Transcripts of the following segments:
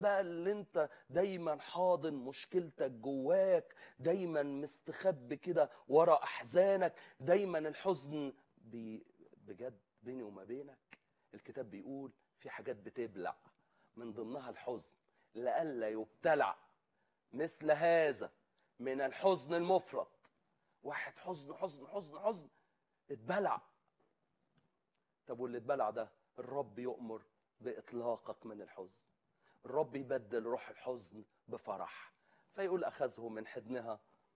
بقى اللي انت دايما حاضن مشكلتك جواك دايما مستخبي كده ورا احزانك دايما الحزن بي بجد بيني وما بينك الكتاب بيقول في حاجات بتبلع من ضمنها الحزن لئلا يبتلع مثل هذا من الحزن المفرط واحد حزن حزن حزن حزن اتبلع طب واللي اتبلع ده الرب يؤمر باطلاقك من الحزن الرب يبدل روح الحزن بفرح فيقول اخذه من حضنها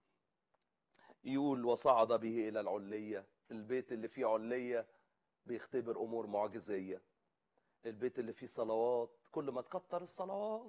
يقول وصعد به الى العليه البيت اللي فيه عليه بيختبر امور معجزيه البيت اللي فيه صلوات كل ما تكتر الصلوات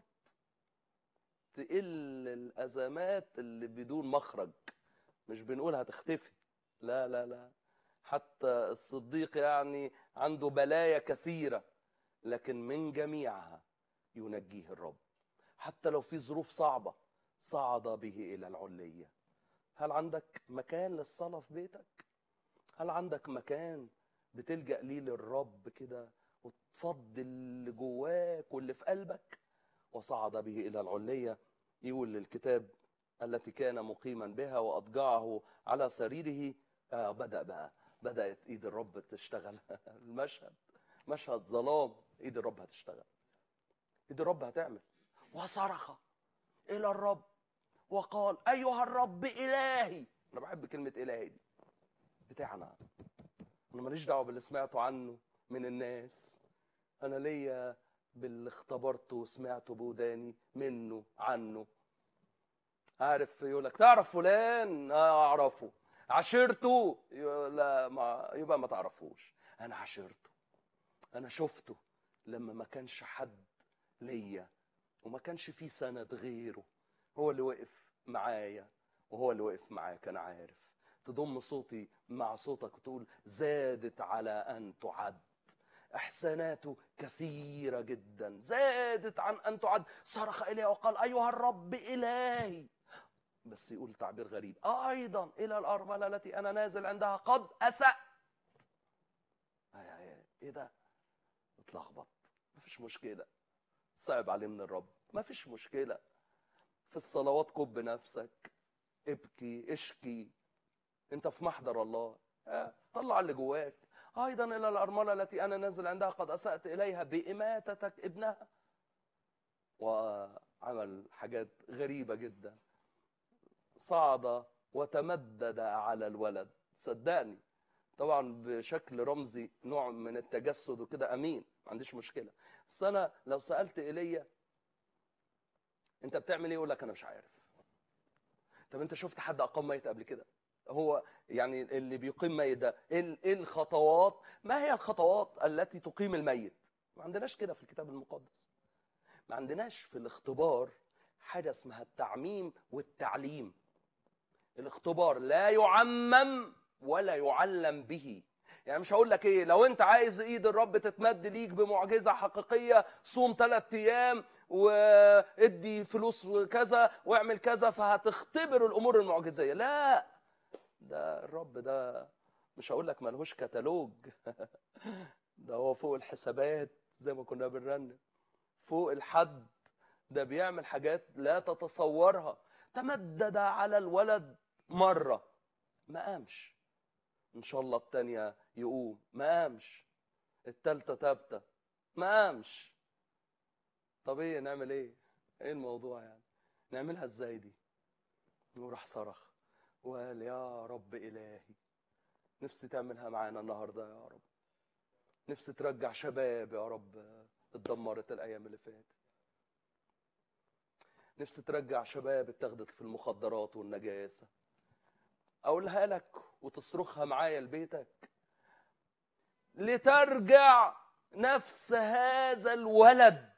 تقل الازمات اللي بدون مخرج مش بنقول هتختفي لا لا لا حتى الصديق يعني عنده بلايا كثيره لكن من جميعها ينجيه الرب حتى لو في ظروف صعبه صعد به الى العليه هل عندك مكان للصلاه في بيتك هل عندك مكان بتلجا ليه للرب كده وتفضي اللي جواك واللي في قلبك وصعد به الى العليه يقول للكتاب التي كان مقيما بها واضجعه على سريره آه بدا بقى بدات ايد الرب تشتغل المشهد مشهد ظلام ايد الرب هتشتغل ايد الرب هتعمل وصرخ الى الرب وقال ايها الرب الهي انا بحب كلمه الهي دي بتاعنا انا ماليش دعوه باللي سمعته عنه من الناس انا ليا باللي اختبرته وسمعته بوداني منه عنه عارف يقول لك تعرف فلان آه اعرفه عشرته يقول لا ما يبقى ما تعرفوش انا عشرته انا شفته لما ما كانش حد ليا وما كانش في سند غيره هو اللي وقف معايا وهو اللي وقف معاك انا عارف تضم صوتي مع صوتك وتقول زادت على ان تعد احساناته كثيره جدا زادت عن ان تعد صرخ اليه وقال ايها الرب الهي بس يقول تعبير غريب ايضا الى الارمله التي انا نازل عندها قد اسات ايه ده اتلخبط مفيش مشكله صعب عليه من الرب مفيش مشكله في الصلوات كب نفسك ابكي اشكي انت في محضر الله اه طلع اللي جواك ايضا الى الارمله التي انا نازل عندها قد اسات اليها باماتتك ابنها وعمل حاجات غريبه جدا صعد وتمدد على الولد صدقني طبعا بشكل رمزي نوع من التجسد وكده امين ما عنديش مشكله بس انا لو سالت ايليا انت بتعمل ايه يقول لك انا مش عارف طب انت شفت حد اقام ميت قبل كده هو يعني اللي بيقيم ميت ده ايه إيه الخطوات ما هي الخطوات التي تقيم الميت ما عندناش كده في الكتاب المقدس ما عندناش في الاختبار حاجه اسمها التعميم والتعليم الاختبار لا يعمم ولا يعلم به يعني مش هقول لك ايه لو انت عايز ايد الرب تتمد ليك بمعجزه حقيقيه صوم ثلاث ايام وادي فلوس كذا واعمل كذا فهتختبر الامور المعجزيه لا ده الرب ده مش هقول لك ملهوش كتالوج ده هو فوق الحسابات زي ما كنا بنرنم فوق الحد ده بيعمل حاجات لا تتصورها تمدد على الولد مره ما قامش ان شاء الله التانية يقوم ما قامش التالتة تابتة ما قامش طب ايه نعمل ايه ايه الموضوع يعني نعملها ازاي دي وراح صرخ وقال يا رب الهي نفسي تعملها معانا النهارده يا رب نفسي ترجع شباب يا رب اتدمرت الايام اللي فاتت نفسي ترجع شباب اتاخدت في المخدرات والنجاسه اقولها لك وتصرخها معايا لبيتك لترجع نفس هذا الولد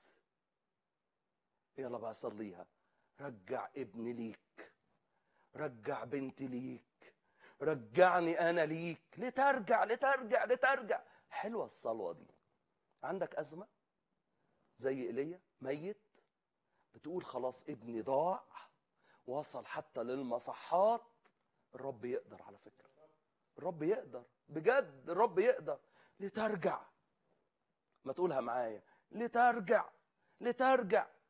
يلا بقى صليها رجع ابني ليك رجع بنتي ليك رجعني انا ليك لترجع لترجع لترجع حلوه الصلوه دي عندك ازمه زي ايليا ميت بتقول خلاص ابني ضاع وصل حتى للمصحات الرب يقدر على فكره الرب يقدر بجد الرب يقدر لترجع ما تقولها معايا لترجع لترجع